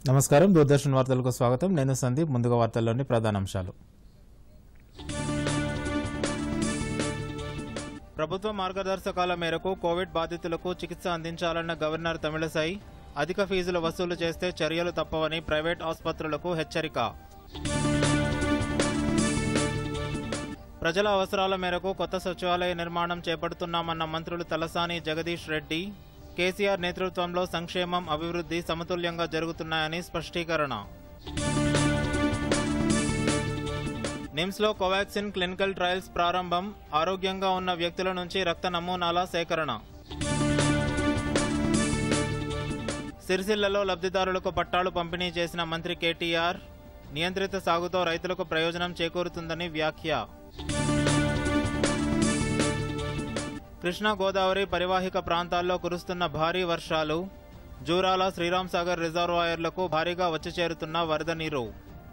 నమస్కారం దూరదర్శన్ వార్తలకు స్వాగతం నేను సందీప్ ముందుగా వార్తల్లోని ప్రధానాంశాలు ప్రభుత్వ మార్గదర్శకాల మేరకు కోవిడ్ బాధితులకు చికిత్స అందించాలన్న గవర్నర్ తమిళసై అధిక ఫీజులు వసూలు చేస్తే చర్యలు తప్పవని ప్రైవేట్ ఆసుపత్రులకు హెచ్చరిక ప్రజల అవసరాల మేరకు కొత్త సచివాలయ నిర్మాణం చేపడుతున్నామన్న మంత్రులు తలసాని జగదీష్ రెడ్డి కేసీఆర్ నేతృత్వంలో సంక్షేమం అభివృద్ధి సమతుల్యంగా జరుగుతున్నాయని స్పష్టీకరణ నిమ్స్లో కోవాక్సిన్ క్లినికల్ ట్రయల్స్ ప్రారంభం ఆరోగ్యంగా ఉన్న వ్యక్తుల నుంచి రక్త నమూనాల సేకరణ సిరిసిల్లలో లబ్ధిదారులకు పట్టాలు పంపిణీ చేసిన మంత్రి కేటీఆర్ నియంత్రిత సాగుతో రైతులకు ప్రయోజనం చేకూరుతుందని వ్యాఖ్య కృష్ణా గోదావరి పరివాహిక ప్రాంతాల్లో కురుస్తున్న భారీ వర్షాలు జూరాల శ్రీరామ్ సాగర్ రిజర్వాయర్లకు భారీగా వచ్చి చేరుతున్న వరద నీరు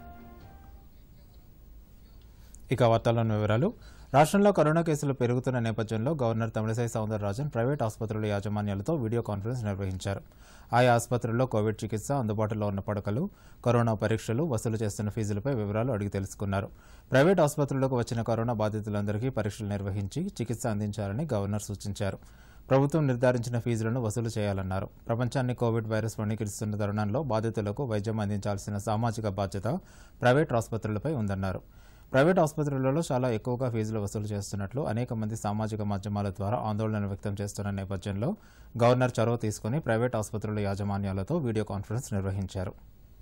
ఇక వార్తల్లోని వివరాలు రాష్ట్రంలో కరోనా కేసులు పెరుగుతున్న నేపథ్యంలో గవర్నర్ తమిళసై సౌందరరాజన్ ప్రైవేట్ ఆసుపత్రుల యాజమాన్యాలతో వీడియో కాన్ఫరెన్స్ నిర్వహించారు ఆయా ఆసుపత్రుల్లో కోవిడ్ చికిత్స అందుబాటులో ఉన్న పడకలు కరోనా పరీక్షలు వసూలు చేస్తున్న ఫీజులపై వివరాలు అడిగి తెలుసుకున్నారు ప్రైవేట్ ఆసుపత్రులకు వచ్చిన కరోనా బాధితులందరికీ పరీక్షలు నిర్వహించి చికిత్స అందించాలని గవర్నర్ సూచించారు ప్రభుత్వం నిర్ధారించిన ఫీజులను వసూలు చేయాలన్నారు ప్రపంచాన్ని కోవిడ్ వైరస్ వణికిస్తున్న తరుణంలో బాధితులకు వైద్యం అందించాల్సిన సామాజిక బాధ్యత ప్రైవేట్ ఆసుపత్రులపై ఉందన్నారు ప్రైవేట్ ఆసుపత్రులలో చాలా ఎక్కువగా ఫీజులు వసూలు చేస్తున్నట్లు అనేక మంది సామాజిక మాధ్యమాల ద్వారా ఆందోళన వ్యక్తం చేస్తున్న నేపథ్యంలో గవర్నర్ చొరవ తీసుకుని ప్రైవేట్ ఆసుపత్రుల యాజమాన్యాలతో వీడియో కాన్ఫరెన్స్ నిర్వహించారు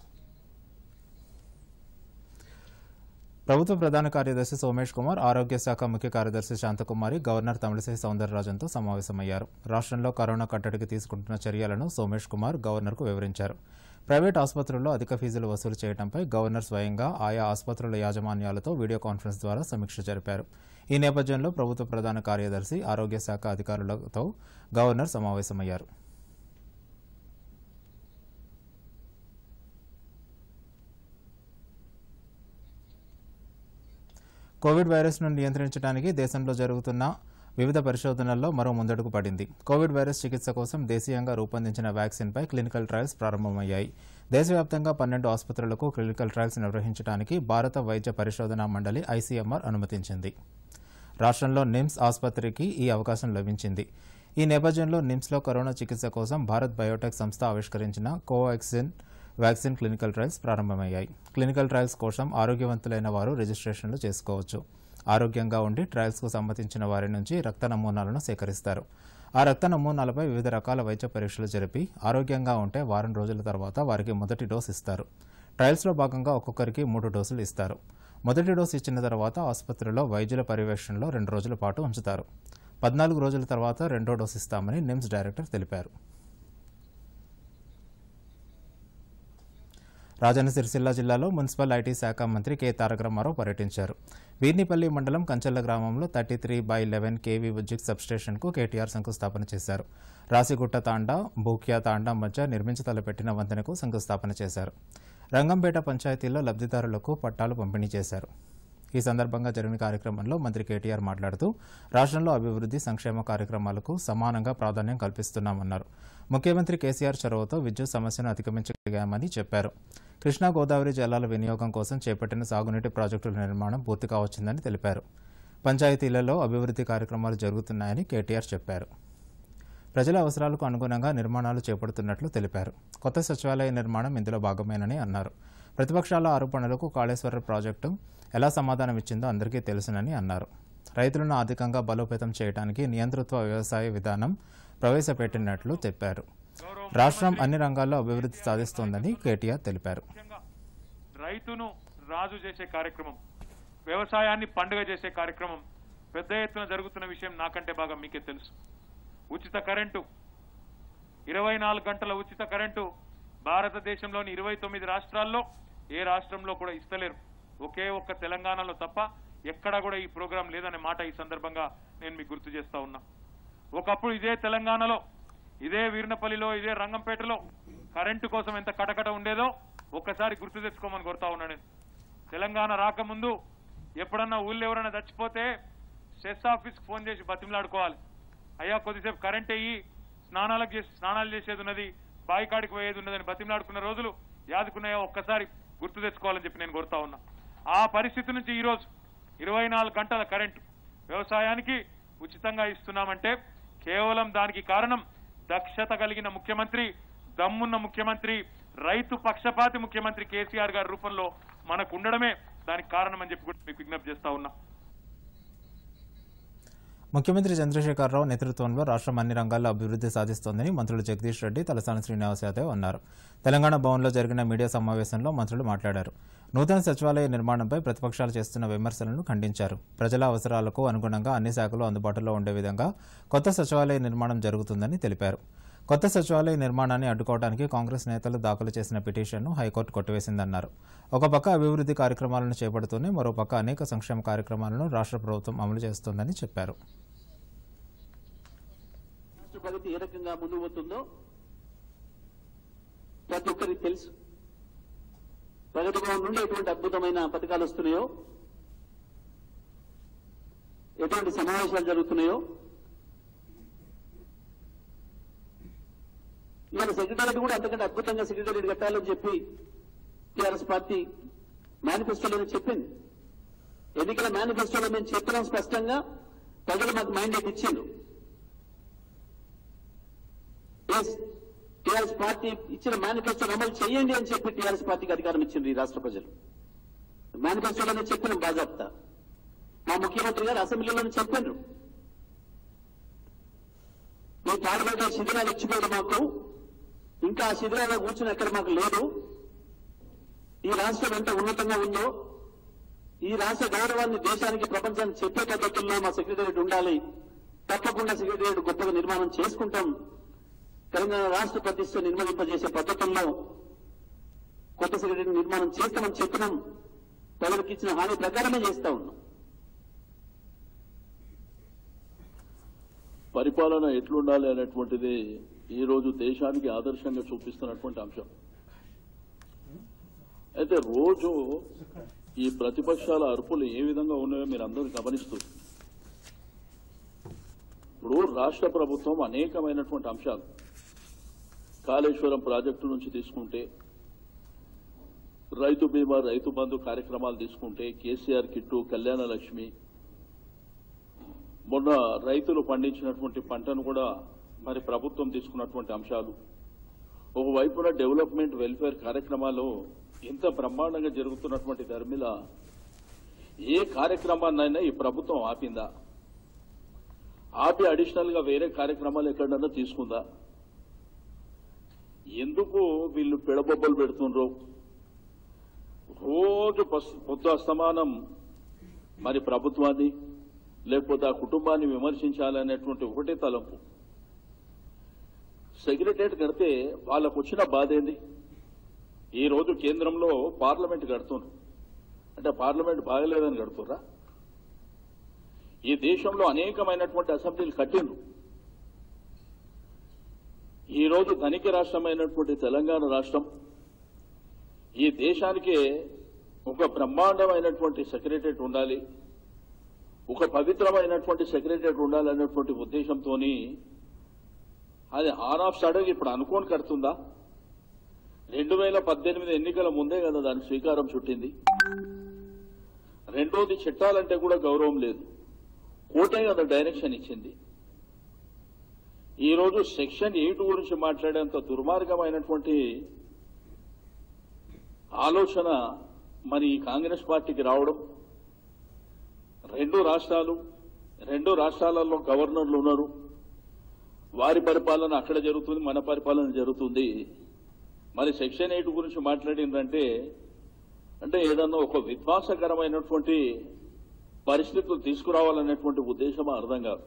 ప్రభుత్వ ప్రధాన కార్యదర్శి సోమేష్ కుమార్ ఆరోగ్య శాఖ ముఖ్య కార్యదర్శి శాంతకుమారి గవర్నర్ తమిళసై సౌందరరాజన్తో సమావేశమయ్యారు రాష్ట్రంలో కరోనా కట్టడికి తీసుకుంటున్న చర్యలను సోమేష్ కుమార్ గవర్నర్కు వివరించారు ప్రైవేట్ ఆసుపత్రుల్లో అధిక ఫీజులు వసూలు చేయడంపై గవర్నర్ స్వయంగా ఆయా ఆసుపత్రుల యాజమాన్యాలతో వీడియో కాన్ఫరెన్స్ ద్వారా సమీక్ష జరిపారు ఈ నేపథ్యంలో ప్రభుత్వ ప్రధాన కార్యదర్శి ఆరోగ్య శాఖ అధికారులతో గవర్నర్ సమావేశమయ్యారు కోవిడ్ వైరస్ను నియంత్రించడానికి దేశంలో జరుగుతున్న వివిధ పరిశోధనల్లో మరో ముందడుగు పడింది కోవిడ్ వైరస్ చికిత్స కోసం దేశీయంగా రూపొందించిన వ్యాక్సిన్పై క్లినికల్ ట్రయల్స్ ప్రారంభమయ్యాయి దేశవ్యాప్తంగా పన్నెండు ఆసుపత్రులకు క్లినికల్ ట్రయల్స్ నిర్వహించడానికి భారత వైద్య పరిశోధనా మండలి ఐసీఎంఆర్ అనుమతించింది రాష్ట్రంలో నిమ్స్ ఆసుపత్రికి ఈ అవకాశం లభించింది ఈ నేపథ్యంలో నిమ్స్లో కరోనా చికిత్స కోసం భారత్ బయోటెక్ సంస్థ ఆవిష్కరించిన కోవాక్సిన్ వ్యాక్సిన్ క్లినికల్ ట్రయల్స్ ప్రారంభమయ్యాయి క్లినికల్ ట్రయల్స్ కోసం ఆరోగ్యవంతులైన వారు రిజిస్ట్రేషన్లు చేసుకోవచ్చు ఆరోగ్యంగా ఉండి ట్రయల్స్కు సంబంధించిన వారి నుంచి రక్త నమూనాలను సేకరిస్తారు ఆ రక్త నమూనాలపై వివిధ రకాల వైద్య పరీక్షలు జరిపి ఆరోగ్యంగా ఉంటే వారం రోజుల తర్వాత వారికి మొదటి డోస్ ఇస్తారు ట్రయల్స్లో భాగంగా ఒక్కొక్కరికి మూడు డోసులు ఇస్తారు మొదటి డోసు ఇచ్చిన తర్వాత ఆసుపత్రిలో వైద్యుల పర్యవేక్షణలో రెండు రోజుల పాటు ఉంచుతారు పద్నాలుగు రోజుల తర్వాత రెండో డోసు ఇస్తామని నిమ్స్ డైరెక్టర్ తెలిపారు రాజన్న సిరిసిల్ల జిల్లాలో మున్సిపల్ ఐటీ శాఖ మంత్రి కె తారక రామారావు పర్యటించారు వీర్నిపల్లి మండలం కంచెల్ల గ్రామంలో thirty three by eleven KV విద్యుత్ సబ్స్టేషన్కు కేటీఆర్ శంకుస్థాపన చేశారు రాసిగుట్ట తాండా బూక్యా తాండా మధ్య నిర్మించి తలపెట్టిన వంతెనకు శంకుస్థాపన చేశారు రంగంపేట పంచాయతీలో లబ్ధిదారులకు పట్టాలు పంపిణీ చేశారు ఈ సందర్భంగా జరిగిన కార్యక్రమంలో మంత్రి కేటీఆర్ మాట్లాడుతూ రాష్ట్రంలో అభివృద్ధి సంక్షేమ కార్యక్రమాలకు సమానంగా ప్రాధాన్యం కల్పిస్తున్నామన్నారు ముఖ్యమంత్రి కేసీఆర్ చొరవతో విద్యుత్ సమస్యను అధిగమించగలిగామని చెప్పారు కృష్ణా గోదావరి జలాల వినియోగం కోసం చేపట్టిన సాగునీటి ప్రాజెక్టుల నిర్మాణం పూర్తి కావచ్చిందని తెలిపారు పంచాయతీలలో అభివృద్ధి కార్యక్రమాలు జరుగుతున్నాయని కేటీఆర్ చెప్పారు ప్రజల అవసరాలకు అనుగుణంగా నిర్మాణాలు చేపడుతున్నట్లు తెలిపారు కొత్త సచివాలయ నిర్మాణం ఇందులో భాగమేనని అన్నారు ప్రతిపక్షాల ఆరోపణలకు కాళేశ్వర ప్రాజెక్టు ఎలా సమాధానం ఇచ్చిందో అందరికీ తెలుసునని అన్నారు రైతులను ఆర్థికంగా బలోపేతం చేయడానికి నియంతృత్వ వ్యవసాయ విధానం ప్రవేశపెట్టినట్లు చెప్పారు రాష్ట్రం అన్ని రంగాల్లో అభివృద్ధి సాధిస్తోందని కేటీఆర్ తెలిపారు ముఖ్యంగా రైతును రాజు చేసే కార్యక్రమం వ్యవసాయాన్ని పండుగ చేసే కార్యక్రమం పెద్ద ఎత్తున జరుగుతున్న విషయం నాకంటే బాగా మీకే తెలుసు ఉచిత కరెంటు ఇరవై నాలుగు గంటల ఉచిత కరెంటు భారతదేశంలోని ఇరవై తొమ్మిది రాష్ట్రాల్లో ఏ రాష్ట్రంలో కూడా ఇస్తలేరు ఒకే ఒక్క తెలంగాణలో తప్ప ఎక్కడా కూడా ఈ ప్రోగ్రాం లేదనే మాట ఈ సందర్భంగా నేను మీకు గుర్తు చేస్తా ఉన్నా ఒకప్పుడు ఇదే తెలంగాణలో ఇదే వీర్నపల్లిలో ఇదే రంగంపేటలో కరెంటు కోసం ఎంత కటకట ఉండేదో ఒక్కసారి గుర్తు తెచ్చుకోమని కోరుతా ఉన్నా నేను తెలంగాణ రాకముందు ఎప్పుడన్నా ఊళ్ళో ఎవరైనా చచ్చిపోతే సెస్ ఆఫీస్కి ఫోన్ చేసి బతిమలాడుకోవాలి అయ్యా కొద్దిసేపు కరెంట్ అయ్యి స్నానాలకు చేసి స్నానాలు చేసేది ఉన్నది బావి కాడికి పోయేది ఉన్నదని బతిమలాడుకున్న రోజులు యాదుకున్నాయో ఒక్కసారి గుర్తు తెచ్చుకోవాలని చెప్పి నేను కోరుతా ఉన్నా ఆ పరిస్థితి నుంచి ఈ రోజు ఇరవై నాలుగు గంటల కరెంటు వ్యవసాయానికి ఉచితంగా ఇస్తున్నామంటే కేవలం దానికి కారణం దక్షత కలిగిన ముఖ్యమంత్రి దమ్మున్న ముఖ్యమంత్రి రైతు పక్షపాతి ముఖ్యమంత్రి కేసీఆర్ గారి రూపంలో మనకు ఉండడమే దానికి కారణం అని చెప్పి కూడా మీకు విజ్ఞప్తి చేస్తా ఉన్నా ముఖ్యమంత్రి చంద్రశేఖరరావు నేతృత్వంలో రాష్ట్రం అన్ని రంగాల్లో అభివృద్ధి సాధిస్తోందని మంత్రులు జగదీష్ రెడ్డి తలసాని శ్రీనివాస్ యాదవ్ అన్నారు తెలంగాణ భవన్లో జరిగిన మీడియా సమావేశంలో మంత్రులు మాట్లాడారు నూతన సచివాలయ నిర్మాణంపై ప్రతిపక్షాలు చేస్తున్న విమర్శలను ఖండించారు ప్రజల అవసరాలకు అనుగుణంగా అన్ని శాఖలు అందుబాటులో ఉండే విధంగా కొత్త సచివాలయ నిర్మాణం జరుగుతుందని తెలిపారు కొత్త సచివాలయ నిర్మాణాన్ని అడ్డుకోవడానికి కాంగ్రెస్ నేతలు దాఖలు చేసిన పిటిషన్ను హైకోర్టు కొట్టివేసిందన్నారు ఒక పక్క అభివృద్ధి కార్యక్రమాలను చేపడుతూనే మరోపక్క అనేక సంక్షేమ కార్యక్రమాలను రాష్ట్ర ప్రభుత్వం అమలు చేస్తోందని చెప్పారు రాష్ట్ర ప్రగతి ఏ రకంగా ముందుకు పోతుందో ప్రతి ఒక్కరికి తెలుసు ప్రగతి భవన్ నుండి ఎటువంటి అద్భుతమైన పథకాలు వస్తున్నాయో ఎటువంటి సమావేశాలు జరుగుతున్నాయో ఇవాళ సెక్రటరీ కూడా అంతకంటే అద్భుతంగా సెక్రటరీ కట్టాలని చెప్పి టీఆర్ఎస్ పార్టీ మేనిఫెస్టోలోనే చెప్పింది ఎన్నికల మేనిఫెస్టోలో మేము చెప్పినాం స్పష్టంగా ప్రజలు మాకు మైండేట్ ఇచ్చిండ్రు ఎస్ టీఆర్ఎస్ పార్టీ ఇచ్చిన మేనిఫెస్టోని అమలు చేయండి అని చెప్పి టీఆర్ఎస్ పార్టీకి అధికారం ఇచ్చింది ఈ రాష్ట్ర ప్రజలు మేనిఫెస్టోలోనే చెప్పిన బాజాప్తా మా ముఖ్యమంత్రి గారు అసెంబ్లీలోనే చెప్పారు మీ పార్లమెంట్ శిథిరాలు ఇచ్చిపోయాడు మాకు ఇంకా ఆ శిథిరాల్లో కూర్చుని ఎక్కడ మాకు లేదు ఈ రాష్ట్రం ఎంత ఉన్నతంగా ఉందో ఈ రాష్ట్ర గౌరవాన్ని దేశానికి ప్రపంచానికి చెప్పే పద్ధతుల్లో మా సెక్రటరియట్ ఉండాలి తప్పకుండా సెక్రటరియట్ గొప్పగా నిర్మాణం చేసుకుంటాం తెలంగాణ రాష్ట్ర ప్రతిష్ట నిర్మలింపజేసే పద్ధతుల్లో కొత్త సెక్రటరీ నిర్మాణం చేస్తామని చెప్పినాం ప్రజలకు ఇచ్చిన హామీ ప్రకారమే చేస్తా ఉన్నాం పరిపాలన ఎట్లుండాలి అనేటువంటిది ఈ రోజు దేశానికి ఆదర్శంగా చూపిస్తున్నటువంటి అంశం అయితే రోజు ఈ ప్రతిపక్షాల అరుపులు ఏ విధంగా ఉన్నాయో మీరు అందరూ గమనిస్తూ ఇప్పుడు రాష్ట్ర ప్రభుత్వం అనేకమైనటువంటి అంశాలు కాళేశ్వరం ప్రాజెక్టు నుంచి తీసుకుంటే రైతు బీమా రైతు బంధు కార్యక్రమాలు తీసుకుంటే కేసీఆర్ కిట్టు కళ్యాణ లక్ష్మి మొన్న రైతులు పండించినటువంటి పంటను కూడా మరి ప్రభుత్వం తీసుకున్నటువంటి అంశాలు ఒకవైపున డెవలప్మెంట్ వెల్ఫేర్ కార్యక్రమాలు ఇంత బ్రహ్మాండంగా జరుగుతున్నటువంటి ధర్మిల ఏ కార్యక్రమాన్నైనా ఈ ప్రభుత్వం ఆపిందా ఆపి అడిషనల్ గా వేరే కార్యక్రమాలు ఎక్కడన్నా తీసుకుందా ఎందుకు వీళ్ళు పిడబొబ్బలు పెడుతుండ్రో రోజు పస్- పొద్దు అస్తమానం మరి ప్రభుత్వాన్ని లేకపోతే ఆ కుటుంబాన్ని విమర్శించాలనేటువంటి ఒకటే తలంపు సెక్రటరియట్ కడితే వాళ్ళకు వచ్చిన బాధ ఏంది ఈ రోజు కేంద్రంలో పార్లమెంట్ కడుతున్నారు అంటే పార్లమెంట్ బాగలేదని కడుతుర్రా ఈ దేశంలో అనేకమైనటువంటి అసెంబ్లీలు కట్టిండ్రు ఈ రోజు ధనిక రాష్ట్రమైనటువంటి తెలంగాణ రాష్ట్రం ఈ దేశానికే ఒక బ్రహ్మాండమైనటువంటి సెక్రటరియట్ ఉండాలి ఒక పవిత్రమైనటువంటి సెక్రటరియట్ ఉండాలనేటువంటి ఉద్దేశంతో అది ఆన్ ఆఫ్ సడన్ ఇప్పుడు అనుకోని కడుతుందా రెండు వేల పద్దెనిమిది ఎన్నికల ముందే కదా దానికి శ్రీకారం చుట్టింది రెండోది చట్టాలంటే కూడా గౌరవం లేదు కోర్టే కదా డైరెక్షన్ ఇచ్చింది ఈ రోజు సెక్షన్ ఎయిట్ గురించి మాట్లాడేంత దుర్మార్గమైనటువంటి ఆలోచన మరి ఈ కాంగ్రెస్ పార్టీకి రావడం రెండు రాష్ట్రాలు రెండు రాష్ట్రాలలో గవర్నర్లు ఉన్నారు వారి పరిపాలన అక్కడ జరుగుతుంది మన పరిపాలన జరుగుతుంది మరి సెక్షన్ ఎయిట్ గురించి మాట్లాడిందంటే అంటే ఏదన్నా ఒక విధ్వంసకరమైనటువంటి పరిస్థితులు తీసుకురావాలనేటువంటి ఉద్దేశమా అర్థం కాదు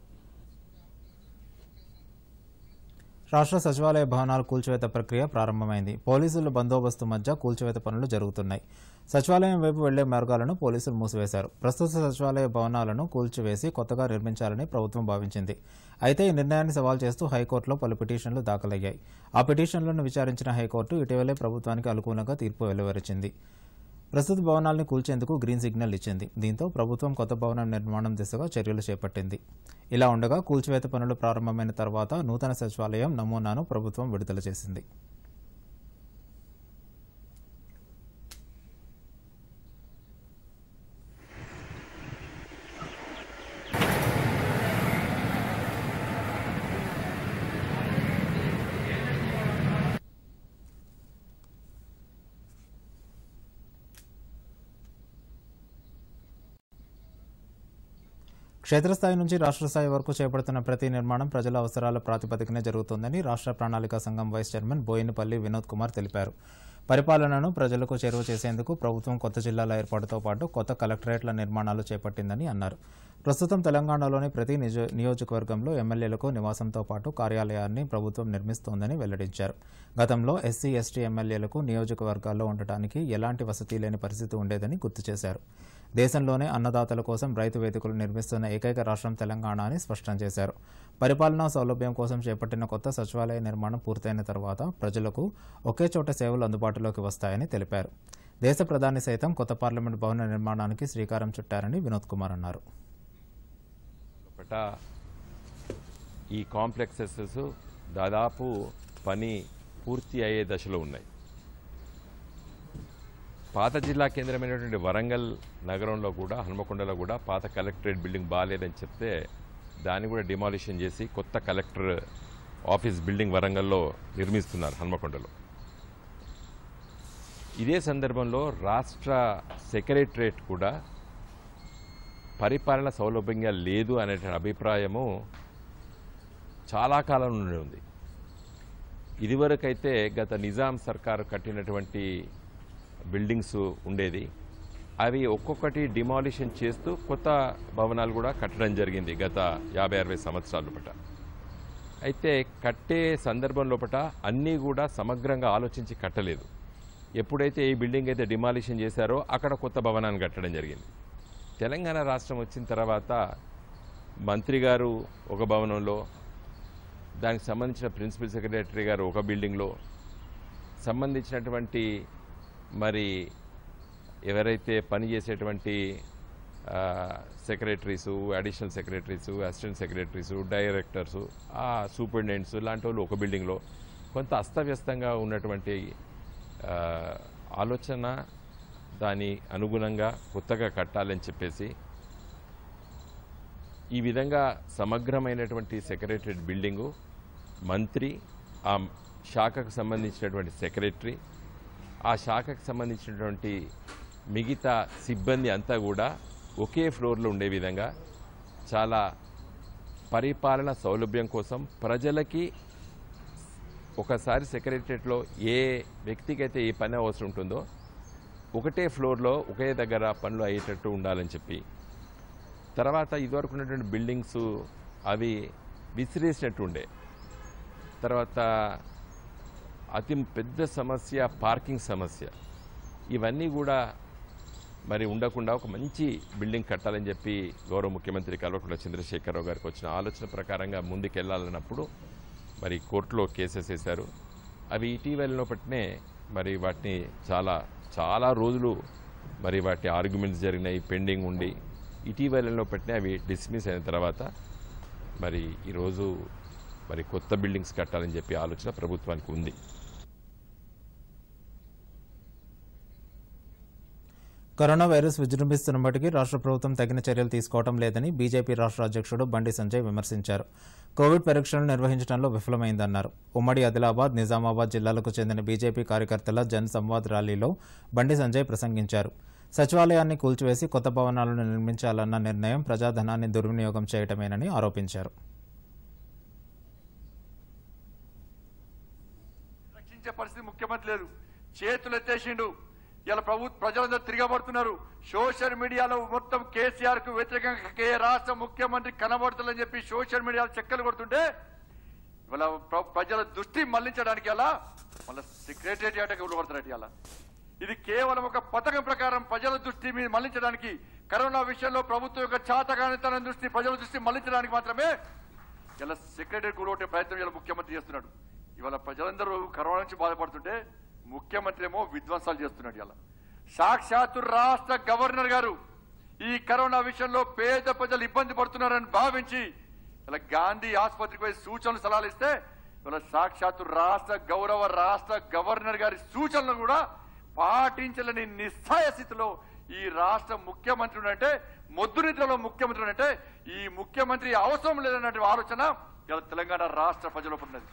రాష్ట్ర సచివాలయ భవనాల కూల్చివేత ప్రక్రియ ప్రారంభమైంది పోలీసుల బందోబస్తు మధ్య కూల్చివేత పనులు జరుగుతున్నాయి సచివాలయం వైపు వెళ్లే మార్గాలను పోలీసులు మూసివేశారు ప్రస్తుత సచివాలయ భవనాలను కూల్చివేసి కొత్తగా నిర్మించాలని ప్రభుత్వం భావించింది అయితే ఈ నిర్ణయాన్ని సవాల్ చేస్తూ హైకోర్టులో పలు పిటిషన్లు దాఖలయ్యాయి ఆ పిటిషన్లను విచారించిన హైకోర్టు ఇటీవలే ప్రభుత్వానికి అనుకూలంగా తీర్పు వెలువరించింది ప్రస్తుత భవనాల్ని కూల్చేందుకు గ్రీన్ సిగ్నల్ ఇచ్చింది దీంతో ప్రభుత్వం కొత్త భవనం నిర్మాణం దిశగా చర్యలు చేపట్టింది ఇలా ఉండగా కూల్చివేత పనులు ప్రారంభమైన తర్వాత నూతన సచివాలయం నమూనాను ప్రభుత్వం విడుదల చేసింది క్షేత్రస్థాయి నుంచి రాష్ట్ర స్థాయి వరకు చేపడుతున్న ప్రతి నిర్మాణం ప్రజల అవసరాల ప్రాతిపదికనే జరుగుతోందని రాష్ట్ర ప్రణాళిక సంఘం వైస్ చైర్మన్ బోయినపల్లి వినోద్ కుమార్ తెలిపారు పరిపాలనను ప్రజలకు చేరువ చేసేందుకు ప్రభుత్వం కొత్త జిల్లాల ఏర్పాటుతో పాటు కొత్త కలెక్టరేట్ల నిర్మాణాలు చేపట్టిందని అన్నారు ప్రస్తుతం తెలంగాణలోని ప్రతి నిజ నియోజకవర్గంలో ఎమ్మెల్యేలకు నివాసంతో పాటు కార్యాలయాన్ని ప్రభుత్వం నిర్మిస్తోందని వెల్లడించారు గతంలో ఎస్సీ ఎస్టీ ఎమ్మెల్యేలకు నియోజకవర్గాల్లో ఉండటానికి ఎలాంటి వసతి లేని పరిస్థితి ఉండేదని గుర్తు చేశారు దేశంలోనే అన్నదాతల కోసం రైతు వేదికలు నిర్మిస్తున్న ఏకైక రాష్ట్రం తెలంగాణ అని స్పష్టం చేశారు పరిపాలనా సౌలభ్యం కోసం చేపట్టిన కొత్త సచివాలయ నిర్మాణం పూర్తయిన తర్వాత ప్రజలకు ఒకే చోట సేవలు అందుబాటులోకి వస్తాయని తెలిపారు దేశ ప్రధాని సైతం కొత్త పార్లమెంట్ భవన నిర్మాణానికి శ్రీకారం చుట్టారని వినోద్ కుమార్ అన్నారు లోపట ఈ కాంప్లెక్సెస్ దాదాపు పని పూర్తి అయ్యే దశలో ఉన్నాయి పాత జిల్లా కేంద్రమైనటువంటి వరంగల్ నగరంలో కూడా హనుమకొండలో కూడా పాత కలెక్టరేట్ బిల్డింగ్ బాగాలేదని చెప్తే దాన్ని కూడా డిమాలిషన్ చేసి కొత్త కలెక్టర్ ఆఫీస్ బిల్డింగ్ వరంగల్లో నిర్మిస్తున్నారు హనుమకొండలో ఇదే సందర్భంలో రాష్ట్ర సెక్రటరేట్ కూడా పరిపాలన సౌలభ్యంగా లేదు అనే అభిప్రాయము చాలా కాలం నుండి ఉంది ఇదివరకైతే గత నిజాం సర్కారు కట్టినటువంటి బిల్డింగ్స్ ఉండేది అవి ఒక్కొక్కటి డిమాలిషన్ చేస్తూ కొత్త భవనాలు కూడా కట్టడం జరిగింది గత యాభై అరవై సంవత్సరాల లోపట అయితే కట్టే సందర్భం లోపట అన్నీ కూడా సమగ్రంగా ఆలోచించి కట్టలేదు ఎప్పుడైతే ఈ బిల్డింగ్ అయితే డిమాలిషన్ చేశారో అక్కడ కొత్త భవనాన్ని కట్టడం జరిగింది తెలంగాణ రాష్ట్రం వచ్చిన తర్వాత మంత్రి గారు ఒక భవనంలో దానికి సంబంధించిన ప్రిన్సిపల్ సెక్రటరీ గారు ఒక బిల్డింగ్లో సంబంధించినటువంటి మరి ఎవరైతే పనిచేసేటువంటి secretaries additional secretaries assistant secretaries directors ఆ సూపరింటెండెంట్స్ లాంటి వాళ్ళు ఒక బిల్డింగ్లో కొంత అస్తవ్యస్తంగా ఉన్నటువంటి ఆ, ఆలోచన దాని అనుగుణంగా కొత్తగా కట్టాలని చెప్పేసి ఈ విధంగా సమగ్రమైనటువంటి సెక్రటరేట్ బిల్డింగు మంత్రి ఆ శాఖకు సంబంధించినటువంటి సెక్రటరీ ఆ శాఖకు సంబంధించినటువంటి మిగతా సిబ్బంది అంతా కూడా ఒకే ఫ్లోర్లో ఉండే విధంగా చాలా పరిపాలన సౌలభ్యం కోసం ప్రజలకి ఒకసారి సెక్రటరియట్లో ఏ వ్యక్తికైతే ఏ పని అవసరం ఉంటుందో ఒకటే ఫ్లోర్లో ఒకే దగ్గర పనులు అయ్యేటట్టు ఉండాలని చెప్పి తర్వాత ఇదివరకు ఉన్నటువంటి బిల్డింగ్స్ అవి విసిరేసినట్టు ఉండే తర్వాత అతి పెద్ద సమస్య పార్కింగ్ సమస్య ఇవన్నీ కూడా మరి ఉండకుండా ఒక మంచి బిల్డింగ్ కట్టాలని చెప్పి గౌరవ ముఖ్యమంత్రి కల్వకుంట్ల చంద్రశేఖరరావు గారికి వచ్చిన ఆలోచన ప్రకారంగా ముందుకెళ్లాలన్నప్పుడు మరి కోర్టులో కేసెస్ వేశారు అవి ఇటీవలలో పట్టినే మరి వాటిని చాలా చాలా రోజులు మరి వాటి ఆర్గ్యుమెంట్స్ జరిగినాయి పెండింగ్ ఉండి ఇటీవలలో పెట్టిన అవి డిస్మిస్ అయిన తర్వాత మరి ఈరోజు మరి కొత్త బిల్డింగ్స్ కట్టాలని చెప్పి ఆలోచన ప్రభుత్వానికి ఉంది కరోనా వైరస్ విజృంభిస్తున్నప్పటికీ రాష్ట్ర ప్రభుత్వం తగిన చర్యలు తీసుకోవడం లేదని బీజేపీ రాష్ట్ర అధ్యక్షుడు బండి సంజయ్ విమర్శించారు కోవిడ్ పరీక్షలు నిర్వహించడంలో విఫలమైందన్నారు ఉమ్మడి ఆదిలాబాద్ నిజామాబాద్ జిల్లాలకు చెందిన బీజేపీ కార్యకర్తల జన్ సంవాద్ ర్యాలీలో బండి సంజయ్ ప్రసంగించారు సచివాలయాన్ని కూల్చివేసి కొత్త భవనాలను నిర్మించాలన్న నిర్ణయం ప్రజాధనాన్ని దుర్వినియోగం చేయటమేనని ఆరోపించారు రక్షించే పరిస్థితి ముఖ్యమంత్రి లేదు చేతులు ఎత్తేసిండు ఇలా ప్రభు ప్రజలందరూ తిరగబడుతున్నారు సోషల్ మీడియాలో మొత్తం కేసీఆర్ కు వ్యతిరేకంగా కే రాష్ట్ర ముఖ్యమంత్రి కనబడుతుందని చెప్పి సోషల్ మీడియాలో చెక్కలు కొడుతుంటే ఇవాళ ప్ర- ప్రజల దృష్టి మళ్లించడానికి అలా మళ్ళీ సెక్రటరీ ఆటకు కొడుతారట ఇలా ఇది కేవలం ఒక పథకం ప్రకారం ప్రజల దృష్టి మీద మళ్లించడానికి కరోనా విషయంలో ప్రభుత్వం యొక్క చాతగానితనం దృష్టి ప్రజల దృష్టి మళ్లించడానికి మాత్రమే ఇలా సెక్రటరీ కూడగొట్టే ప్రయత్నం ఇలా ముఖ్యమంత్రి చేస్తున్నాడు ఇవాళ ప్రజలందరూ కరోనా నుంచి బాధపడుతుంటే ముఖ్యమంత్రి ఏమో విధ్వంసాలు చేస్తున్నాడు ఇలా సాక్షాత్తు రాష్ట్ర గవర్నర్ గారు ఈ కరోనా విషయంలో పేద ప్రజలు ఇబ్బంది పడుతున్నారని భావించి ఇలా గాంధీ ఆసుపత్రికి పోయి సూచనలు సలహాలు ఇస్తే ఇలా సాక్షాత్తు రాష్ట్ర గౌరవ రాష్ట్ర గవర్నర్ గారి సూచనలు కూడా పాటించలేని నిస్సాయ స్థితిలో ఈ రాష్ట్ర ముఖ్యమంత్రి అంటే మొద్దు నిద్రలో ముఖ్యమంత్రి అంటే ఈ ముఖ్యమంత్రి అవసరం లేదన్నటువంటి ఆలోచన ఇలా తెలంగాణ రాష్ట్ర ప్రజలు ఉన్నది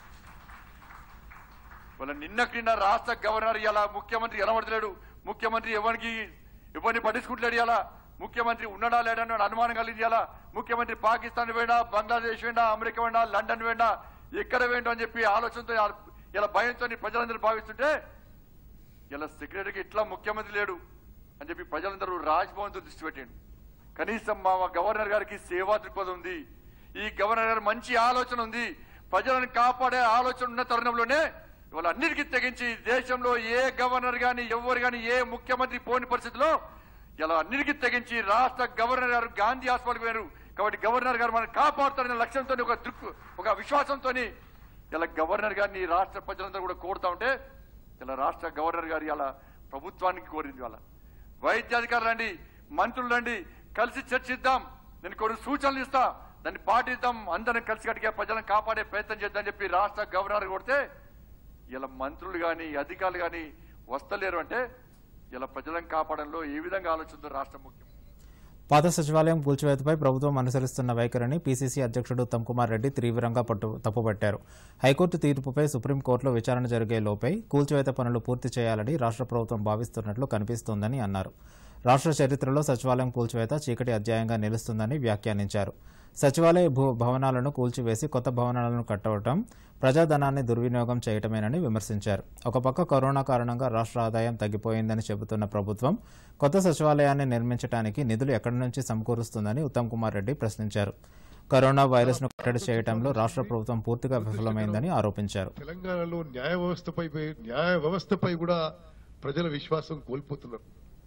వాళ్ళ నిన్న క్రింద రాష్ట్ర గవర్నర్ ఇలా ముఖ్యమంత్రి ఎనబడతలేడు ముఖ్యమంత్రి ఎవరికి ఎవరిని పట్టించుకుంటలేడు ఇలా ముఖ్యమంత్రి ఉన్నాడా లేడని అనుమానం కలిగించాలా ముఖ్యమంత్రి పాకిస్తాన్ పోయినా బంగ్లాదేశ్ పోయినా అమెరికా పోయినా లండన్ పోయినా ఎక్కడ పోయినా అని చెప్పి ఆలోచనతో ఇలా భయంతో ప్రజలందరూ భావిస్తుంటే ఇలా సెక్రటరీకి ఇట్లా ముఖ్యమంత్రి లేడు అని చెప్పి ప్రజలందరూ రాజ్భవన్ తో దృష్టి పెట్టాడు కనీసం మా గవర్నర్ గారికి సేవా దృక్పథం ఉంది ఈ గవర్నర్ గారు మంచి ఆలోచన ఉంది ప్రజలను కాపాడే ఆలోచన ఉన్న తరుణంలోనే ఇవాళ అన్నిటికీ తెగించి దేశంలో ఏ గవర్నర్ గాని ఎవరు గాని ఏ ముఖ్యమంత్రి పోని పరిస్థితిలో ఇలా అన్నిటికీ తెగించి రాష్ట్ర గవర్నర్ గారు గాంధీ హాస్పిటల్కి పోయారు కాబట్టి గవర్నర్ గారు మనం కాపాడుతారనే లక్ష్యంతో ఒక దృక్ ఒక విశ్వాసంతో ఇలా గవర్నర్ గారిని రాష్ట్ర ప్రజలందరూ కూడా కోరుతా ఉంటే ఇలా రాష్ట్ర గవర్నర్ గారు ఇలా ప్రభుత్వానికి కోరింది వాళ్ళ వైద్యాధికారులు రండి మంత్రులు రండి కలిసి చర్చిద్దాం నేను కొన్ని సూచనలు ఇస్తా దాన్ని పాటిద్దాం అందరం కలిసి కట్టిగా ప్రజలను కాపాడే ప్రయత్నం చేద్దాం చెప్పి రాష్ట్ర గవర్నర్ కొడితే ఇలా మంత్రులు కానీ అధికారులు కానీ వస్తలేరు అంటే ఇలా ప్రజలను కాపాడంలో ఏ విధంగా ఆలోచిస్తుందో రాష్ట్ర ముఖ్యం పాత సచివాలయం కూల్చివేతపై ప్రభుత్వం అనుసరిస్తున్న వైఖరిని పీసీసీ అధ్యక్షుడు ఉత్తమ్ కుమార్ రెడ్డి తీవ్రంగా పట్టు తప్పుపట్టారు హైకోర్టు తీర్పుపై సుప్రీంకోర్టులో విచారణ జరిగే లోపే కూల్చివేత పనులు పూర్తి చేయాలని రాష్ట్ర ప్రభుత్వం భావిస్తున్నట్లు కనిపిస్తోందని అన్నారు రాష్ట్ర చరిత్రలో సచివాలయం కూల్చివేత చీకటి అధ్యాయంగా నిలుస్తుందని వ్యాఖ్యానించారు సచివాలయ భూ భవనాలను కూల్చివేసి కొత్త భవనాలను కట్టవటం ప్రజాధనాన్ని దుర్వినియోగం చేయటమేనని విమర్శించారు ఒక పక్క కరోనా కారణంగా రాష్ట్ర ఆదాయం తగ్గిపోయిందని చెబుతున్న ప్రభుత్వం కొత్త సచివాలయాన్ని నిర్మించడానికి నిధులు ఎక్కడి నుంచి సమకూరుస్తుందని ఉత్తమ్ కుమార్ రెడ్డి ప్రశ్నించారు కరోనా వైరస్ను కట్టడి చేయడంలో రాష్ట్ర ప్రభుత్వం పూర్తిగా విఫలమైందని ఆరోపించారు తెలంగాణలో న్యాయ వ్యవస్థపై న్యాయ వ్యవస్థపై కూడా ప్రజల విశ్వాసం కోల్పోతున్నారు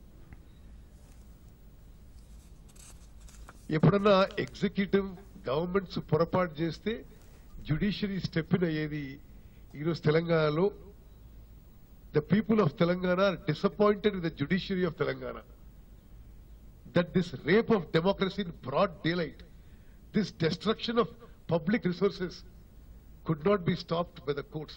ఎప్పుడన్నా ఎగ్జిక్యూటివ్ గవర్నమెంట్స్ పొరపాటు చేస్తే జ్యుడిషియరీ స్టెప్ ఇన్ అయ్యేది ఈరోజు తెలంగాణలో the people of Telangana disappointed with the judiciary of Telangana that this rape of democracy in broad daylight, this destruction of public resources could not be stopped by the courts.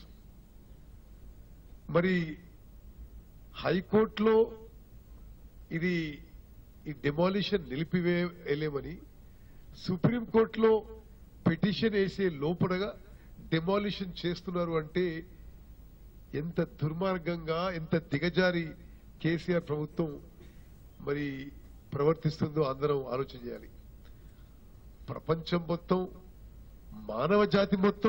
మరి హైకోర్టులో ఇది ఈ demolition నిలిపివేయలేమని సుప్రీంకోర్టులో petition వేసే లోపడగా demolition చేస్తున్నారు అంటే ఎంత దుర్మార్గంగా ఎంత దిగజారి కేసీఆర్ ప్రభుత్వం మరి ప్రవర్తిస్తుందో అందరం ఆలోచన చేయాలి ప్రపంచం మొత్తం మానవ జాతి మొత్తం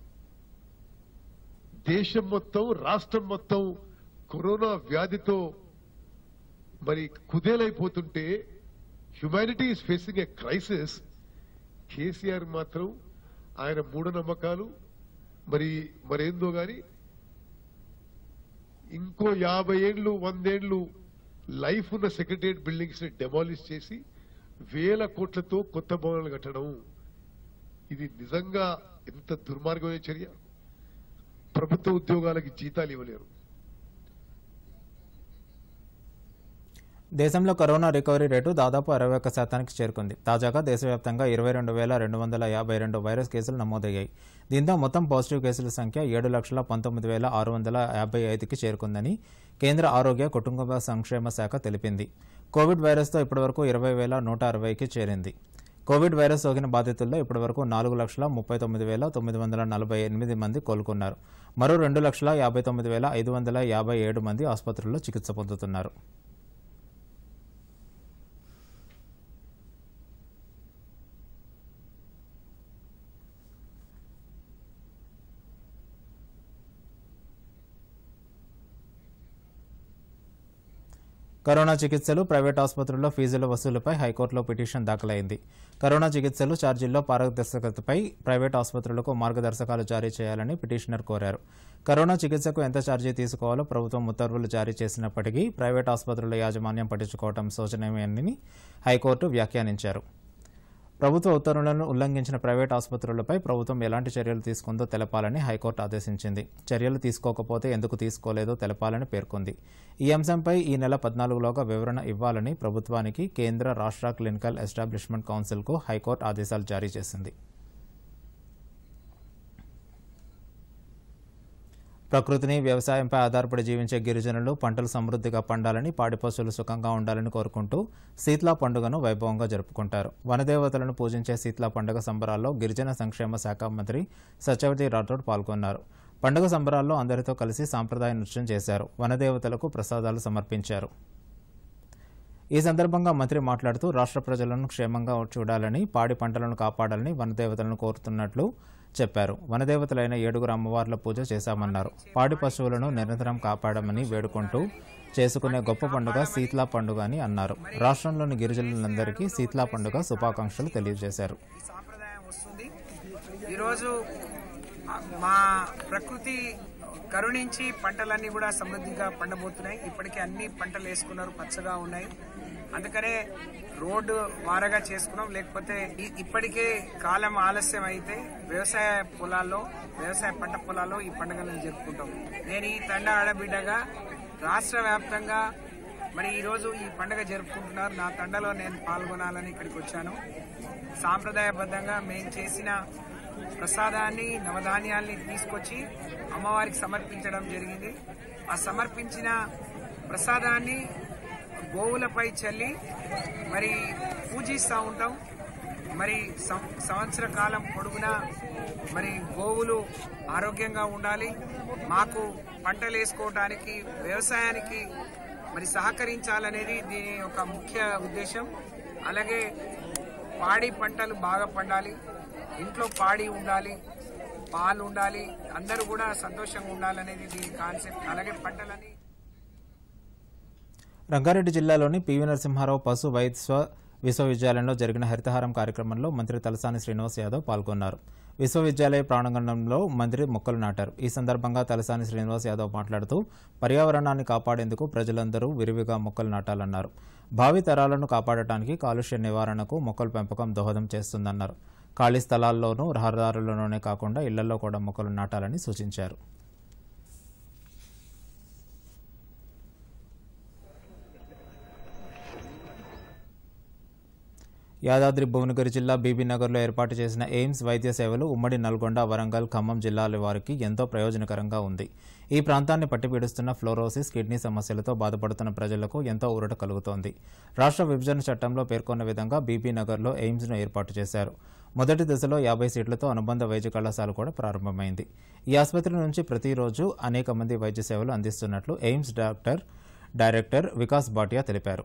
దేశం మొత్తం రాష్ట్రం మొత్తం కరోనా వ్యాధితో మరి కుదేలైపోతుంటే humanity is facing a crisis KCR మాత్రం ఆయన మూఢనమ్మకాలు మరి మరేందో గాని ఇంకో యాభై ఏండ్లు వందేండ్లు లైఫ్ ఉన్న సెక్రటరియట్ బిల్డింగ్స్ ని డెమాలిష్ చేసి వేల కోట్లతో కొత్త భవనాలు కట్టడం ఇది నిజంగా ఎంత దుర్మార్గమైన చర్య ప్రభుత్వ ఉద్యోగాలకి జీతాలు ఇవ్వలేరు దేశంలో కరోనా రికవరీ రేటు దాదాపు అరవై ఒక్క శాతానికి చేరుకుంది తాజాగా దేశవ్యాప్తంగా ఇరవై రెండు వేల రెండు వందల యాభై రెండు వైరస్ కేసులు నమోదయ్యాయి దీంతో మొత్తం పాజిటివ్ కేసుల సంఖ్య ఏడు లక్షల పంతొమ్మిది వేల ఆరు వందల యాభై ఐదుకి చేరుకుందని కేంద్ర ఆరోగ్య కుటుంబ సంక్షేమ శాఖ తెలిపింది కోవిడ్ వైరస్తో ఇప్పటివరకు ఇరవై వేల నూట అరవైకి చేరింది కోవిడ్ వైరస్ సోకిన బాధితుల్లో ఇప్పటివరకు నాలుగు లక్షల ముప్పై తొమ్మిది వేల తొమ్మిది వందల నలభై ఎనిమిది మంది కోలుకున్నారు మరో రెండు లక్షల యాభై తొమ్మిది వేల ఐదు వందల యాభై ఏడు మంది ఆసుపత్రుల్లో చికిత్స పొందుతున్నారు కరోనా చికిత్సలు ప్రైవేట్ ఆసుపత్రుల్లో ఫీజుల వసూలుపై హైకోర్టులో పిటిషన్ దాఖలైంది కరోనా చికిత్సలు ఛార్జీల్లో పారదర్శకతపై ప్రైవేట్ ఆసుపత్రులకు మార్గదర్శకాలు జారీ చేయాలని పిటిషనర్ కోరారు కరోనా చికిత్సకు ఎంత ఛార్జీ తీసుకోవాలో ప్రభుత్వం ఉత్తర్వులు జారీ చేసినప్పటికీ ప్రైవేట్ ఆసుపత్రుల యాజమాన్యం పట్టించుకోవడం శోచనీయమని హైకోర్టు వ్యాఖ్యానించారు ప్రభుత్వ ఉత్తర్వులను ఉల్లంఘించిన ప్రైవేట్ ఆసుపత్రులపై ప్రభుత్వం ఎలాంటి చర్యలు తీసుకుందో తెలపాలని హైకోర్టు ఆదేశించింది చర్యలు తీసుకోకపోతే ఎందుకు తీసుకోలేదో తెలపాలని పేర్కొంది ఈ అంశంపై ఈ నెల పద్నాలుగులోగా వివరణ ఇవ్వాలని ప్రభుత్వానికి కేంద్ర రాష్ట్ర క్లినికల్ ఎస్టాబ్లిష్మెంట్ కౌన్సిల్కు హైకోర్టు ఆదేశాలు జారీ చేసింది ప్రకృతిని వ్యవసాయంపై ఆధారపడి జీవించే గిరిజనులు పంటలు సమృద్ధిగా పండాలని పాడి పశువులు సుఖంగా ఉండాలని కోరుకుంటూ శీతలా పండుగను వైభవంగా జరుపుకుంటారు వనదేవతలను పూజించే శీతలా పండుగ సంబరాల్లో గిరిజన సంక్షేమ శాఖ మంత్రి సత్యవతి రాఠోడ్ పాల్గొన్నారు పండుగ సంబరాల్లో అందరితో కలిసి సాంప్రదాయ నృత్యం చేశారు వనదేవతలకు ప్రసాదాలు సమర్పించారు ఈ సందర్భంగా మంత్రి మాట్లాడుతూ రాష్ట్ర ప్రజలను క్షేమంగా చూడాలని పాడి పంటలను కాపాడాలని వనదేవతలను కోరుతున్నట్లు చెప్పారు వనదేవతలైన ఏడుగురు అమ్మవార్ల పూజ చేశామన్నారు పాడి పశువులను నిరంతరం కాపాడమని వేడుకుంటూ చేసుకునే గొప్ప పండుగ శీతలా పండుగ అని అన్నారు రాష్ట్రంలోని గిరిజనులందరికీ శీతలా పండుగ శుభాకాంక్షలు తెలియజేశారు ఈ సాంప్రదాయం వస్తుంది ఈరోజు ఆ, మా ప్రకృతి కరుణించి పంటలన్నీ కూడా సమృద్ధిగా పండబోతున్నాయి ఇప్పటికే అన్ని పంటలు వేసుకున్నారు పచ్చగా ఉన్నాయి అందుకనే రోడ్డు వారగా చేసుకున్నాం లేకపోతే ఈ- ఇప్పటికే కాలం ఆలస్యం అయితే వ్యవసాయ పొలాల్లో వ్యవసాయ పంట పొలాల్లో ఈ పండుగలను జరుపుకుంటాం నేను ఈ తండ ఆడబిడ్డగా రాష్ట్ర వ్యాప్తంగా మరి ఈరోజు ఈ పండుగ జరుపుకుంటున్నారు నా తండలో నేను పాల్గొనాలని ఇక్కడికి వచ్చాను సాంప్రదాయబద్ధంగా మేము చేసిన ప్రసాదాన్ని నవధాన్యాల్ని తీసుకొచ్చి అమ్మవారికి సమర్పించడం జరిగింది ఆ సమర్పించిన ప్రసాదాన్ని గోవులపై చల్లి మరి పూజిస్తూ ఉంటాం మరి సం- సంవత్సర కాలం పొడుగునా మరి గోవులు ఆరోగ్యంగా ఉండాలి మాకు పంటలు వేసుకోవడానికి వ్యవసాయానికి మరి సహకరించాలనేది దీని యొక్క ముఖ్య ఉద్దేశం అలాగే పాడి పంటలు బాగా పండాలి ఇంట్లో పాడి ఉండాలి పాలు ఉండాలి అందరూ కూడా సంతోషంగా ఉండాలనేది దీని కాన్సెప్ట్ అలాగే పంటలని రంగారెడ్డి జిల్లాలోని పివి నరసింహారావు పశు వైద్య విశ్వవిద్యాలయంలో జరిగిన హరితహారం కార్యక్రమంలో మంత్రి తలసాని శ్రీనివాస్ యాదవ్ పాల్గొన్నారు విశ్వవిద్యాలయ ప్రాంగణంలో మంత్రి మొక్కలు నాటారు ఈ సందర్భంగా తలసాని శ్రీనివాస్ యాదవ్ మాట్లాడుతూ పర్యావరణాన్ని కాపాడేందుకు ప్రజలందరూ విరివిగా మొక్కలు నాటాలన్నారు భావి తరాలను కాపాడటానికి కాలుష్య నివారణకు మొక్కల పెంపకం దోహదం చేస్తుందన్నారు ఖాళీ స్థలాల్లోనూ రహదారుల్లోనే కాకుండా ఇళ్లలో కూడా మొక్కలు నాటాలని సూచించారు యాదాద్రి భువనగిరి జిల్లా బీబీనగర్లో ఏర్పాటు చేసిన ఎయిమ్స్ వైద్య సేవలు ఉమ్మడి నల్గొండ వరంగల్ ఖమ్మం జిల్లాల వారికి ఎంతో ప్రయోజనకరంగా ఉంది ఈ ప్రాంతాన్ని పట్టిపీడిస్తున్న ఫ్లోరోసిస్ కిడ్నీ సమస్యలతో బాధపడుతున్న ప్రజలకు ఎంతో ఊరట కలుగుతోంది రాష్ట్ర విభజన చట్టంలో పేర్కొన్న విధంగా బీబీనగర్లో ఎయిమ్స్ను ఏర్పాటు చేశారు మొదటి దశలో యాభై సీట్లతో అనుబంధ వైద్య కళాశాల కూడా ప్రారంభమైంది ఈ ఆసుపత్రి నుంచి ప్రతిరోజు అనేక మంది వైద్య సేవలు అందిస్తున్నట్లు AIIMS doctor director Vikas Bhatia తెలిపారు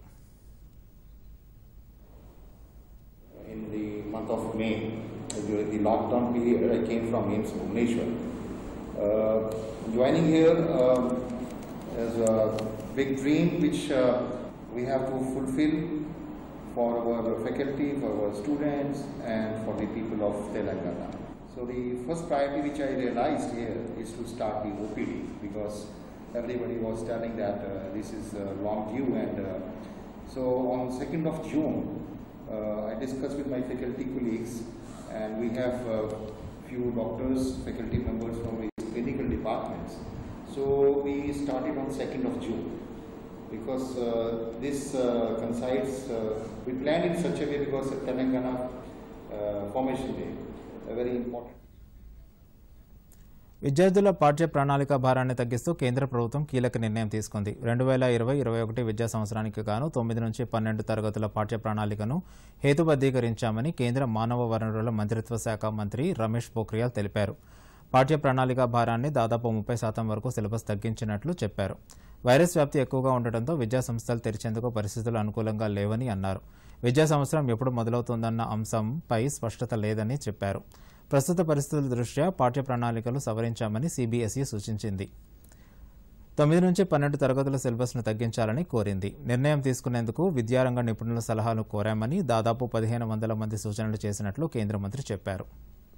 in the month of May, during the lockdown period, I came from AIMS Bhubaneswar. Uh, joining here um, is a big dream which uh, we have to fulfill for our faculty, for our students, and for the people of Telangana. So the first priority which I realized here is to start the OPD because everybody was telling that uh, this is uh, long due and uh, so on 2nd of June, uh, I discussed with my faculty colleagues and we have uh, few doctors, faculty members from various clinical departments. So we started on 2nd of June because uh, this uh, coincides, uh, we planned in such a way because of Telangana uh, formation day, a very important. విద్యార్థుల పాఠ్య ప్రణాళిక భారాన్ని తగ్గిస్తూ కేంద్ర ప్రభుత్వం కీలక నిర్ణయం తీసుకుంది రెండు వేల ఇరవై ఇరవై ఒకటి విద్యా సంవత్సరానికి గాను తొమ్మిది నుంచి పన్నెండు తరగతుల పాఠ్య ప్రణాళికను హేతుబద్ధీకరించామని కేంద్ర మానవ వనరుల మంత్రిత్వ శాఖ మంత్రి రమేష్ పోఖ్రియాల్ తెలిపారు పాఠ్య ప్రణాళిక భారాన్ని దాదాపు ముప్పై శాతం వరకు సిలబస్ తగ్గించినట్లు చెప్పారు వైరస్ వ్యాప్తి ఎక్కువగా ఉండటంతో విద్యా సంస్థలు తెరిచేందుకు పరిస్థితులు అనుకూలంగా లేవని అన్నారు విద్యా సంవత్సరం ఎప్పుడు మొదలవుతుందన్న అంశంపై స్పష్టత లేదని చెప్పారు ప్రస్తుత పరిస్థితుల దృష్ట్యా పాఠ్య ప్రణాళికలు సవరించామని సిబిఎస్ఈ సూచించింది తొమ్మిది నుంచి పన్నెండు తరగతుల సిలబస్ను తగ్గించాలని కోరింది నిర్ణయం తీసుకునేందుకు విద్యారంగ నిపుణుల సలహాలు కోరామని దాదాపు పదిహేను వందల మంది సూచనలు చేసినట్లు కేంద్ర మంత్రి చెప్పారు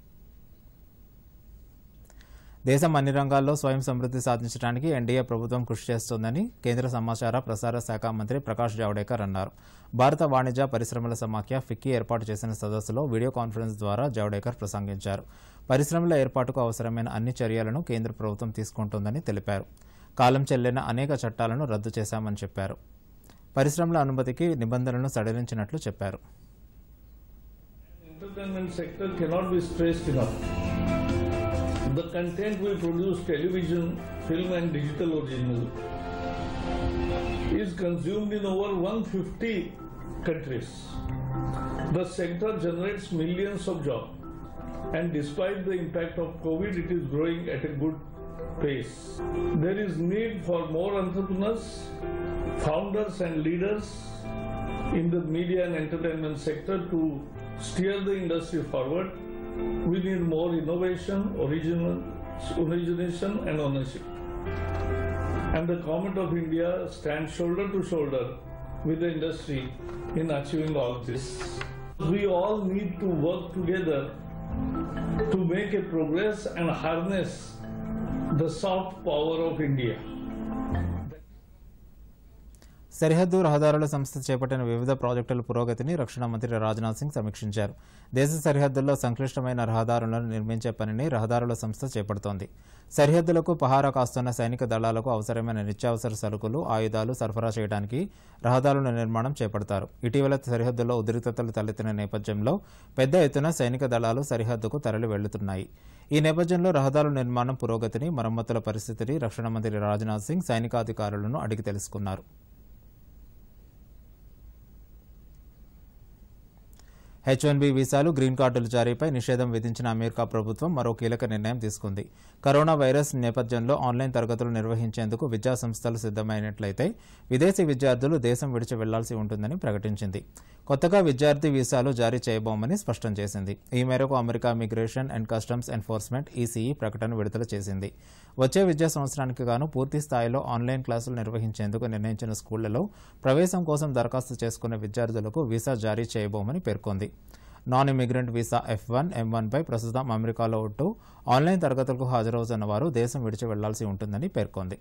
దేశం అన్ని రంగాల్లో స్వయం సమృద్ధి సాధించడానికి ఎన్డీఏ ప్రభుత్వం కృషి చేస్తోందని కేంద్ర సమాచార ప్రసార శాఖ మంత్రి ప్రకాష్ జావడేకర్ అన్నారు భారత వాణిజ్య పరిశ్రమల సమాఖ్య ఫిక్కీ ఏర్పాటు చేసిన సదస్సులో వీడియో కాన్ఫరెన్స్ ద్వారా జావడేకర్ ప్రసంగించారు పరిశ్రమల ఏర్పాటుకు అవసరమైన అన్ని చర్యలను కేంద్ర ప్రభుత్వం తీసుకుంటోందని తెలిపారు కాలం చెల్లిన అనేక చట్టాలను రద్దు చేశామని చెప్పారు పరిశ్రమల అనుమతికి నిబంధనలను సడలించినట్లు చెప్పారు entertainment sector cannot be stressed enough. The content we produce, television, film and digital original, is consumed in over 150 countries. The sector generates millions of jobs and despite the impact of COVID, it is growing at a good pace. There is need for more entrepreneurs, founders and leaders in the media and entertainment sector to steer the industry forward. We need more innovation, original, origination and ownership. And the government of India stands shoulder to shoulder with the industry in achieving all this. We all need to work together to make a progress and harness the soft power of India. సరిహద్దు రహదారుల సంస్థ చేపట్టిన వివిధ ప్రాజెక్టుల పురోగతిని రక్షణ మంత్రి రాజ్నాథ్ సింగ్ సమీక్షించారు దేశ సరిహద్దుల్లో సంక్లిష్టమైన రహదారులను నిర్మించే పనిని రహదారుల సంస్థ చేపడుతోంది సరిహద్దులకు పహారా కాస్తున్న సైనిక దళాలకు అవసరమైన నిత్యావసర సరుకులు ఆయుధాలు సరఫరా చేయడానికి రహదారుల నిర్మాణం చేపడతారు ఇటీవల సరిహద్దుల్లో ఉద్రిక్తతలు తలెత్తిన నేపథ్యంలో పెద్ద ఎత్తున సైనిక దళాలు సరిహద్దుకు తరలి వెళ్లుతున్నాయి ఈ నేపథ్యంలో రహదారుల నిర్మాణం పురోగతిని మరమ్మతుల పరిస్థితిని రక్షణ మంత్రి రాజ్నాథ్ సింగ్ సైనికాధికారులను అడిగి తెలుసుకున్నారు హెచ్ వన్ బి వీసాలు గ్రీన్ కార్డుల జారీపై నిషేధం విధించిన అమెరికా ప్రభుత్వం మరో కీలక నిర్ణయం తీసుకుంది కరోనా వైరస్ నేపథ్యంలో ఆన్లైన్ తరగతులు నిర్వహించేందుకు విద్యా సంస్థలు సిద్ధమైనట్లయితే విదేశీ విద్యార్థులు దేశం విడిచి వెళ్లాల్సి ఉంటుందని ప్రకటించింది కొత్తగా విద్యార్థి వీసాలు జారీ చేయబోమని స్పష్టం చేసింది ఈ మేరకు America immigration and customs enforcement ICE ప్రకటన విడుదల చేసింది వచ్చే విద్యా సంవత్సరానికి గాను పూర్తి స్థాయిలో ఆన్లైన్ క్లాసులు నిర్వహించేందుకు నిర్ణయించిన స్కూళ్లలో ప్రవేశం కోసం దరఖాస్తు చేసుకున్న విద్యార్థులకు వీసా జారీ చేయబోమని పేర్కొంది non immigrant visa F one M వన్పై ప్రస్తుతం అమెరికాలో ఉంటూ ఆన్లైన్ తరగతులకు హాజరవుతున్న వారు దేశం విడిచి వెళ్లాల్సి ఉంటుందని పేర్కొంది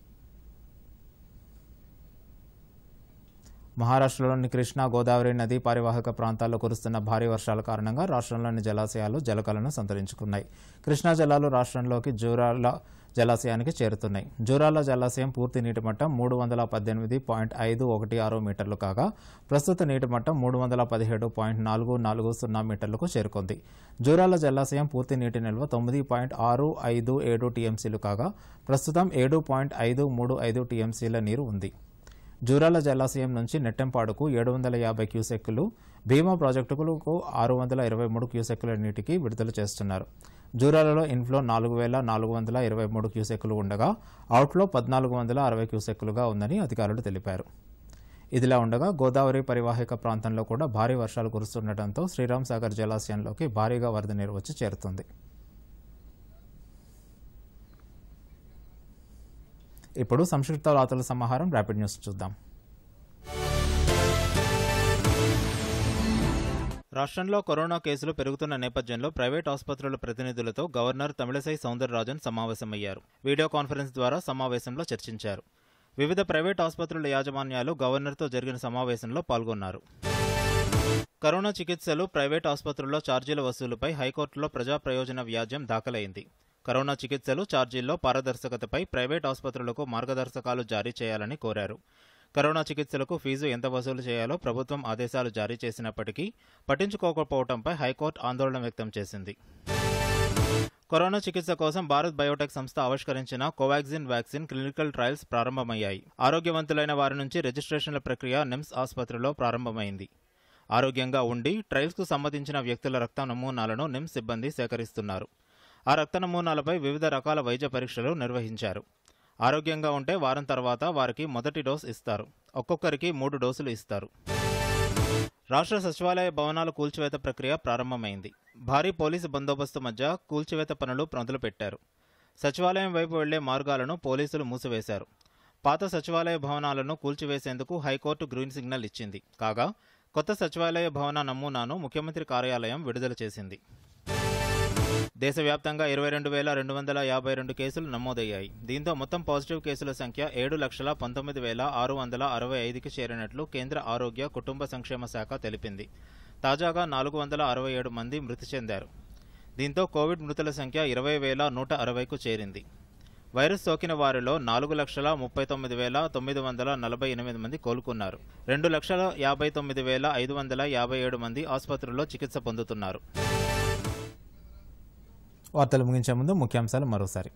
మహారాష్ట్రలోని కృష్ణా గోదావరి నదీ పరివాహక ప్రాంతాల్లో కురుస్తున్న భారీ వర్షాల కారణంగా రాష్ట్రంలోని జలాశయాలు జలకలను సంతరించుకున్నాయి కృష్ణా జలాలు రాష్ట్రంలోకి జూరాల జలాశయానికి చేరుతున్నాయి జూరాల జలాశయం పూర్తి నీటి మట్టం మూడు వందల పద్దెనిమిది పాయింట్ ఐదు ఒకటి ఆరు మీటర్లు కాగా ప్రస్తుత నీటి మట్టం మూడు వందల పదిహేడు పాయింట్ నాలుగు నాలుగు సున్నా మీటర్లకు చేరుకుంది జూరాల జలాశయం పూర్తి నీటి నిల్వ తొమ్మిది పాయింట్ ఆరు ఐదు ఏడు టీఎంసీలు కాగా ప్రస్తుతం ఏడు పాయింట్ ఐదు మూడు ఐదు టీఎంసీల నీరు ఉంది జూరాల జలాశయం నుంచి నెట్టెంపాడుకు ఏడు వందల యాభై క్యూసెక్కులు భీమా ప్రాజెక్టులకు ఆరు వందల ఇరవై మూడు క్యూసెక్కుల నీటికి విడుదల చేస్తున్నారు జూరాలలో ఇన్ఫ్లో నాలుగు వేల నాలుగు వందల ఇరవై మూడు క్యూసెక్కులు ఉండగా అవుట్లో పద్నాలుగు వందల అరవై క్యూసెక్కులుగా ఉందని అధికారులు తెలిపారు ఇదిలా ఉండగా గోదావరి పరివాహక ప్రాంతంలో కూడా భారీ వర్షాలు కురుస్తుండటంతో శ్రీరామ్ సాగర్ జలాశయంలోకి భారీగా వరద నీరు వచ్చి చేరుతుంది ఇప్పుడు సంక్షిప్త వార్తల సమాహారం ర్యాపిడ్ న్యూస్ చూద్దాం రాష్ట్రంలో కరోనా కేసులు పెరుగుతున్న నేపథ్యంలో ప్రైవేట్ ఆసుపత్రుల ప్రతినిధులతో గవర్నర్ తమిళసై సౌందరరాజన్ సమావేశమయ్యారు వీడియో కాన్ఫరెన్స్ ద్వారా సమావేశంలో చర్చించారు వివిధ ప్రైవేట్ ఆసుపత్రుల యాజమాన్యాలు గవర్నర్తో జరిగిన సమావేశంలో పాల్గొన్నారు కరోనా చికిత్సలు ప్రైవేట్ ఆసుపత్రుల్లో ఛార్జీల వసూలుపై హైకోర్టులో ప్రజా ప్రయోజన వ్యాజ్యం దాఖలైంది కరోనా చికిత్సలు ఛార్జీల్లో పారదర్శకతపై ప్రైవేట్ ఆసుపత్రులకు మార్గదర్శకాలు జారీ చేయాలని కోరారు కరోనా చికిత్సలకు ఫీజు ఎంత వసూలు చేయాలో ప్రభుత్వం ఆదేశాలు జారీ చేసినప్పటికీ పట్టించుకోకపోవడంపై హైకోర్టు ఆందోళన వ్యక్తం చేసింది కరోనా చికిత్స కోసం భారత్ బయోటెక్ సంస్థ ఆవిష్కరించిన కోవాక్సిన్ వ్యాక్సిన్ క్లినికల్ ట్రయల్స్ ప్రారంభమయ్యాయి ఆరోగ్యవంతులైన వారి నుంచి రిజిస్ట్రేషన్ల ప్రక్రియ నిమ్స్ ఆసుపత్రిలో ప్రారంభమైంది ఆరోగ్యంగా ఉండి ట్రయల్స్కు సంబంధించిన వ్యక్తుల రక్త నమూనాలను నిమ్స్ సిబ్బంది సేకరిస్తున్నారు ఆ రక్త నమూనాలపై వివిధ రకాల వైద్య పరీక్షలు నిర్వహించారు ఆరోగ్యంగా ఉంటే వారం తర్వాత వారికి మొదటి డోస్ ఇస్తారు ఒక్కొక్కరికి మూడు డోసులు ఇస్తారు రాష్ట్ర సచివాలయ భవనాల కూల్చివేత ప్రక్రియ ప్రారంభమైంది భారీ పోలీసు బందోబస్తు మధ్య కూల్చివేత పనులు మొదలుపెట్టారు సచివాలయం వైపు వెళ్లే మార్గాలను పోలీసులు మూసివేశారు పాత సచివాలయ భవనాలను కూల్చివేసేందుకు హైకోర్టు గ్రీన్ సిగ్నల్ ఇచ్చింది కాగా కొత్త సచివాలయ భవన నమూనాను ముఖ్యమంత్రి కార్యాలయం విడుదల చేసింది దేశవ్యాప్తంగా ఇరవై రెండు వేల రెండు వందల యాభై రెండు కేసులు నమోదయ్యాయి దీంతో మొత్తం పాజిటివ్ కేసుల సంఖ్య ఏడు లక్షల పంతొమ్మిది వేల ఆరు వందల అరవై ఐదుకి చేరినట్లు కేంద్ర ఆరోగ్య కుటుంబ సంక్షేమ శాఖ తెలిపింది తాజాగా నాలుగు వందల అరవై ఏడు మంది మృతి చెందారు దీంతో కోవిడ్ మృతుల సంఖ్య ఇరవై వేల నూట అరవైకు చేరింది వైరస్ సోకిన వారిలో నాలుగు లక్షల ముప్పై తొమ్మిది వేల తొమ్మిది వందల నలభై ఎనిమిది మంది కోలుకున్నారు రెండు లక్షల యాభై తొమ్మిది వేల ఐదు వందల యాభై ఏడు మంది ఆసుపత్రుల్లో చికిత్స పొందుతున్నారు వార్తలు ముగించే ముందు ముఖ్యాంశాలు మరోసారి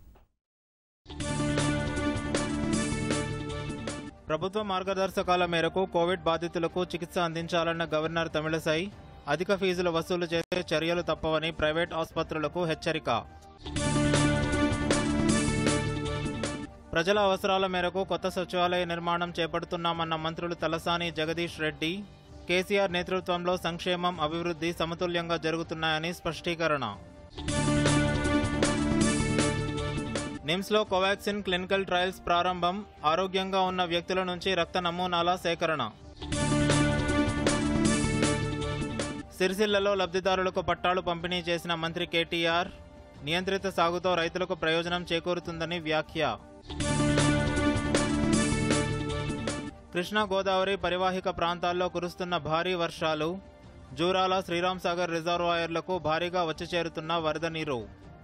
ప్రభుత్వ మార్గదర్శకాల మేరకు కోవిడ్ బాధితులకు చికిత్స అందించాలన్న గవర్నర్ తమిళసై అధిక ఫీజులు వసూలు చేసే చర్యలు తప్పవని ప్రైవేట్ ఆసుపత్రులకు హెచ్చరిక ప్రజల అవసరాల మేరకు కొత్త సచివాలయ నిర్మాణం చేపడుతున్నామన్న మంత్రులు తలసాని జగదీష్ రెడ్డి కేసీఆర్ నేతృత్వంలో సంక్షేమం అభివృద్ధి సమతుల్యంగా జరుగుతున్నాయని స్పష్టీకరణ నిమ్స్లో కోవాక్సిన్ క్లినికల్ ట్రయల్స్ ప్రారంభం ఆరోగ్యంగా ఉన్న వ్యక్తుల నుంచి రక్త నమూనాల సేకరణ సిరిసిల్లలో లబ్ధిదారులకు పట్టాలు పంపిణీ చేసిన మంత్రి కేటీఆర్ నియంత్రిత సాగుతో రైతులకు ప్రయోజనం చేకూరుతుందని వ్యాఖ్య కృష్ణా గోదావరి పరివాహిక ప్రాంతాల్లో కురుస్తున్న భారీ వర్షాలు జూరాల శ్రీరామ్ సాగర్ రిజర్వాయర్లకు భారీగా వచ్చి చేరుతున్న వరద నీరు